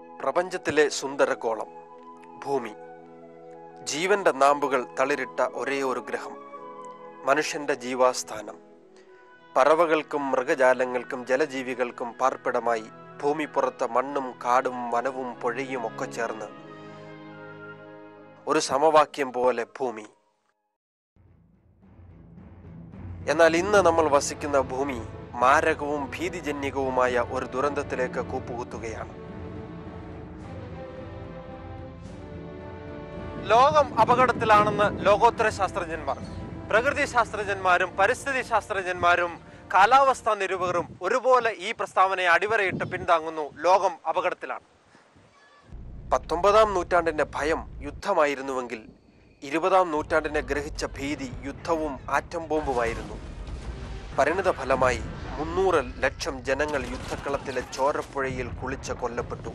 പ്രപഞ്ചത്തിലെ സുന്ദരഗോളം ഭൂമി ജീവന്റെ നാമ്പുകൾ തളിരിട്ട ഒരേ ഒരു ഗ്രഹം മനുഷ്യന്റെ ജീവാസ്ഥാനം പറവകൾക്കും മൃഗജാലങ്ങൾക്കും ജലജീവികൾക്കും പാർപ്പിടമായി ഭൂമി പുറത്ത് മണ്ണും കാടും വനവും പുഴയും ഒക്കെ ചേർന്ന് ഒരു സമവാക്യം പോലെ ഭൂമി എന്നാൽ ഇന്ന് നമ്മൾ വസിക്കുന്ന ഭൂമി മാരകവും ഭീതിജന്യകവുമായ ഒരു ദുരന്തത്തിലേക്ക് കൂപ്പുകുത്തുകയാണ് ലോകം അപകടത്തിലാണെന്ന് ലോകോത്തര ശാസ്ത്രജ്ഞന്മാർ പ്രകൃതി ശാസ്ത്രജ്ഞന്മാരും പരിസ്ഥിതി ശാസ്ത്രജ്ഞന്മാരും കാലാവസ്ഥാ നിരൂപകരും ഒരുപോലെ ഈ പ്രസ്താവനയെ അടിവരയിട്ട് പിന്താങ്ങുന്നു ലോകം അപകടത്തിലാണ് പത്തൊമ്പതാം നൂറ്റാണ്ടിന്റെ ഭയം യുദ്ധമായിരുന്നുവെങ്കിൽ ഇരുപതാം നൂറ്റാണ്ടിനെ ഗ്രഹിച്ച ഭീതി യുദ്ധവും ആറ്റം ബോംബുമായിരുന്നു പരിണിത ഫലമായി മുന്നൂറ് ലക്ഷം ജനങ്ങൾ യുദ്ധക്കളത്തിലെ ചോരപ്പുഴയിൽ കുളിച്ച് കൊല്ലപ്പെട്ടു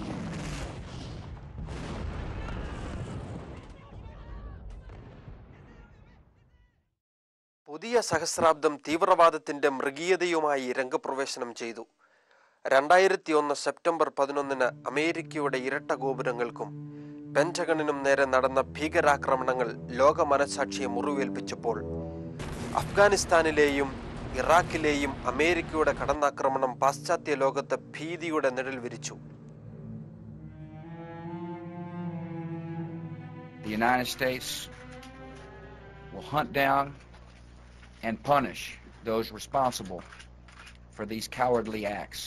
പുതിയ സഹസ്രാബ്ദം തീവ്രവാദത്തിന്റെ മൃഗീയതയുമായി രംഗപ്രവേശനം ചെയ്തു രണ്ടായിരത്തി ഒന്ന് സെപ്റ്റംബർ പതിനൊന്നിന് അമേരിക്കയുടെ ഇരട്ട ഗോപുരങ്ങൾക്കും പെൻറ്റഗണിനും നേരെ നടന്ന ഭീകരാക്രമണങ്ങൾ ലോക മനസാക്ഷിയെ മുറിവേൽപ്പിച്ചപ്പോൾ അഫ്ഗാനിസ്ഥാനിലെയും ഇറാഖിലെയും അമേരിക്കയുടെ കടന്നാക്രമണം പാശ്ചാത്യ ലോകത്ത് ഭീതിയുടെ നിഴൽ വിരിച്ചു The United States will hunt down and punish those responsible for these cowardly acts.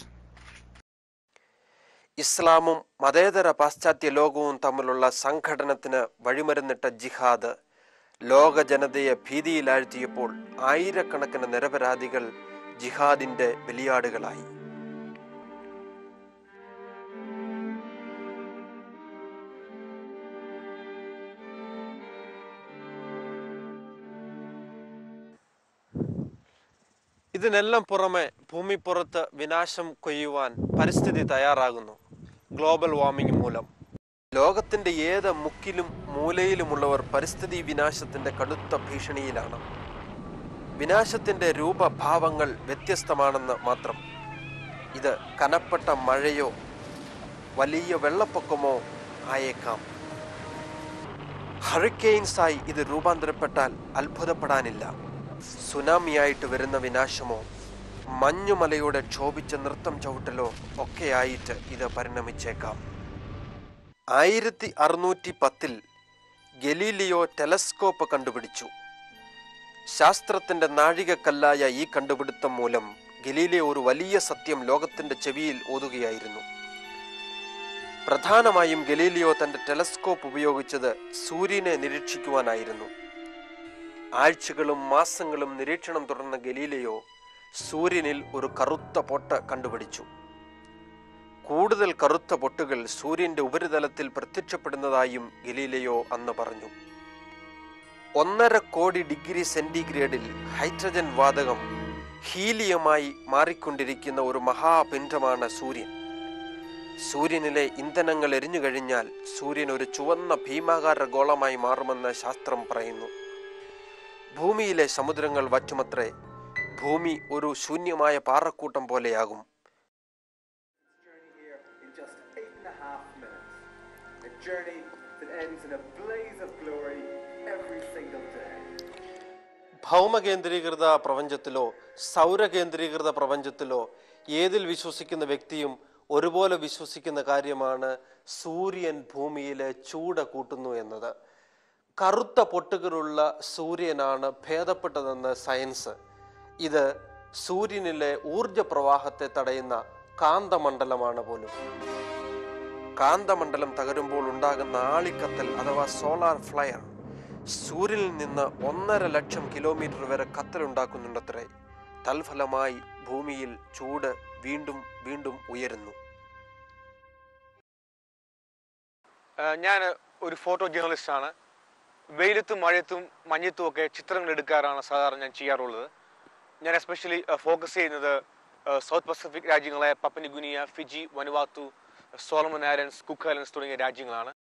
ഇസ്ലാമും മതേതര പാശ്ചാത്യ ലോകവും തമ്മിലുള്ള സംഘടനത്തിന് വഴിമരുന്നിട്ട ജിഹാദ് ലോക ജനതയെ ഭീതിയിലാഴ്ത്തിയപ്പോൾ ആയിരക്കണക്കിന് നിരപരാധികൾ ജിഹാദിന്റെ ബലിയാടുകളായി ഇതിനെല്ലാം പുറമെ ഭൂമിപ്പുറത്ത് വിനാശം കൊയ്യുവാൻ പരിസ്ഥിതി തയ്യാറാകുന്നു ഗ്ലോബൽ വാർമിംഗ് മൂലം ലോകത്തിന്റെ ഏത് മുക്കിലും മൂലയിലുമുള്ളവർ പരിസ്ഥിതി വിനാശത്തിന്റെ കടുത്ത ഭീഷണിയിലാണ് വിനാശത്തിന്റെ രൂപഭാവങ്ങൾ വ്യത്യസ്തമാണെന്ന് മാത്രം ഇത് കനപ്പെട്ട മഴയോ വലിയ വെള്ളപ്പൊക്കമോ ആയേക്കാം ഹറിക്കെയിൻസായി ഇത് രൂപാന്തരപ്പെട്ടാൽ അത്ഭുതപ്പെടാനില്ല സുനാമിയായിട്ട് വരുന്ന വിനാശമോ മഞ്ഞുമലയുടെ ക്ഷോഭിച്ച നൃത്തം ചവിട്ടലോ ഒക്കെയായിട്ട് ഇത് പരിണമിച്ചേക്കാം ആയിരത്തി അറുന്നൂറ്റി പത്തിൽ ഗലീലിയോ ടെലസ്കോപ്പ് കണ്ടുപിടിച്ചു ശാസ്ത്രത്തിന്റെ നാഴികക്കല്ലായ ഈ കണ്ടുപിടുത്തം മൂലം ഗലീലിയോ ഒരു വലിയ സത്യം ലോകത്തിന്റെ ചെവിയിൽ ഓതുകയായിരുന്നു പ്രധാനമായും ഗലീലിയോ തന്റെ ടെലസ്കോപ്പ് ഉപയോഗിച്ചത് സൂര്യനെ നിരീക്ഷിക്കുവാനായിരുന്നു ആഴ്ചകളും മാസങ്ങളും നിരീക്ഷണം തുടർന്ന ഗലീലിയോ സൂര്യനിൽ ഒരു കറുത്ത പൊട്ട് കണ്ടുപിടിച്ചു കൂടുതൽ കറുത്ത പൊട്ടുകൾ സൂര്യന്റെ ഉപരിതലത്തിൽ പ്രത്യക്ഷപ്പെടുന്നതായും ഗലീലിയോ അന്ന് പറഞ്ഞു ഒന്നര കോടി ഡിഗ്രി സെന്റിഗ്രേഡിൽ ഹൈഡ്രജൻ വാതകം ഹീലിയമായി മാറിക്കൊണ്ടിരിക്കുന്ന ഒരു മഹാപിണ്ഡമാണ് സൂര്യൻ സൂര്യനിലെ ഇന്ധനങ്ങൾ എരിഞ്ഞു കഴിഞ്ഞാൽ സൂര്യൻ ഒരു ചുവന്ന ഭീമാകാര ഗോളമായി മാറുമെന്ന് ശാസ്ത്രം പറയുന്നു ഭൂമിയിലെ സമുദ്രങ്ങൾ വറ്റുമത്രേ ഭൂമി ഒരു ശൂന്യമായ പാറക്കൂട്ടം പോലെയാകും journey here in just eight and a half minutes. A journey that ends in a blaze of glory every single day. ഭൗമകേന്ദ്രീകൃത പ്രപഞ്ചത്തിലോ സൗരകേന്ദ്രീകൃത പ്രപഞ്ചത്തിലോ ഏതിൽ വിശ്വസിക്കുന്ന വ്യക്തിയും ഒരുപോലെ വിശ്വസിക്കുന്ന കാര്യമാണ് സൂര്യൻ ഭൂമിയിലെ ചൂട് കൂട്ടുന്നു എന്നത് കറുത്ത പൊട്ടുകളുള്ള സൂര്യനാണ് ഭേദപ്പെട്ടതെന്ന് സയൻസ് ഇത് സൂര്യനിലെ ഊർജ പ്രവാഹത്തെ തടയുന്ന കാന്തമണ്ഡലമാണ് പോലും കാന്തമണ്ഡലം തകരുമ്പോൾ ഉണ്ടാകുന്ന ആളിക്കത്തൽ അഥവാ സോളാർ ഫ്ലയർ സൂര്യനിൽ നിന്ന് ഒന്നര ലക്ഷം കിലോമീറ്റർ വരെ കത്തലുണ്ടാക്കുന്നുണ്ടത്രേ തൽഫലമായി ഭൂമിയിൽ ചൂട് വീണ്ടും വീണ്ടും ഉയരുന്നു ഞാൻ ഒരു ഫോട്ടോ ജേർണലിസ്റ്റ് ആണ് വെയിലത്തും മഴയത്തും മഞ്ഞത്തും ഒക്കെ ചിത്രങ്ങൾ എടുക്കാറാണ് സാധാരണ ഞാൻ ചെയ്യാറുള്ളത് ഞാൻ എസ്പെഷ്യലി ഫോക്കസ് ചെയ്യുന്നത് സൗത്ത് പസഫിക് രാജ്യങ്ങളായ Papua New Guinea Fiji Vanuatu Solomon islands Cook islands തുടങ്ങിയ രാജ്യങ്ങളാണ്